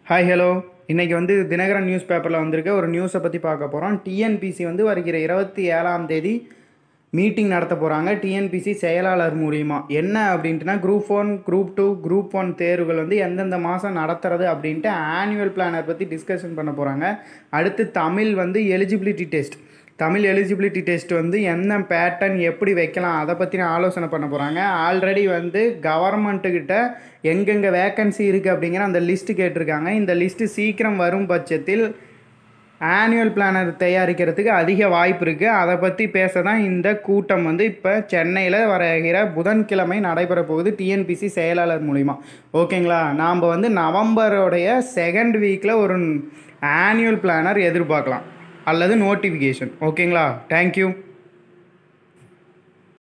hi hello இன்றைக்கி வந்து Dinakaran news பேப்பரில் வந்திருக்க ஒரு நியூஸை பற்றி பார்க்க போகிறோம் டிஎன்பிசி வந்து வருகிற இருபத்தி ஏழாம் தேதி மீட்டிங் நடத்த போகிறாங்க டிஎன்பிசி செயலாளர் மூலியமா என்ன அப்படின்ட்டுனா group one group two group one தேர்வுகள் வந்து எந்தெந்த மாதம் நடத்துறது அப்படின்ட்டு ஆனுவல் பிளானர் பற்றி டிஸ்கஷன் பண்ண போகிறாங்க அடுத்து தமிழ் வந்து eligibility test Tamil eligibility test வந்து என்ன பேட்டர்ன் எப்படி வைக்கலாம் அதை பற்றின ஆலோசனை பண்ண போகிறாங்க ஆல்ரெடி வந்து கவர்மெண்ட்டுக்கிட்ட எங்கெங்கே வேக்கன்சி இருக்குது அப்படிங்கிற அந்த லிஸ்ட்டு கேட்டிருக்காங்க இந்த லிஸ்ட்டு சீக்கிரம் வரும் பட்சத்தில் ஆனுவல் பிளானர் தயாரிக்கிறதுக்கு அதிக வாய்ப்பு இருக்குது அதை பற்றி பேச தான் இந்த கூட்டம் வந்து இப்போ சென்னையில் வருகிற புதன்கிழமை நடைபெற போகுது டிஎன்பிசி செயலாளர் மூலிமா ஓகேங்களா நாம் வந்து நவம்பரோடைய செகண்ட் வீக்கில் ஒரு ஆனுவல் பிளானர் எதிர்பார்க்கலாம் அல்லது நோட்டிஃபிகேஷன் ஓகேங்களா தேங்க்யூ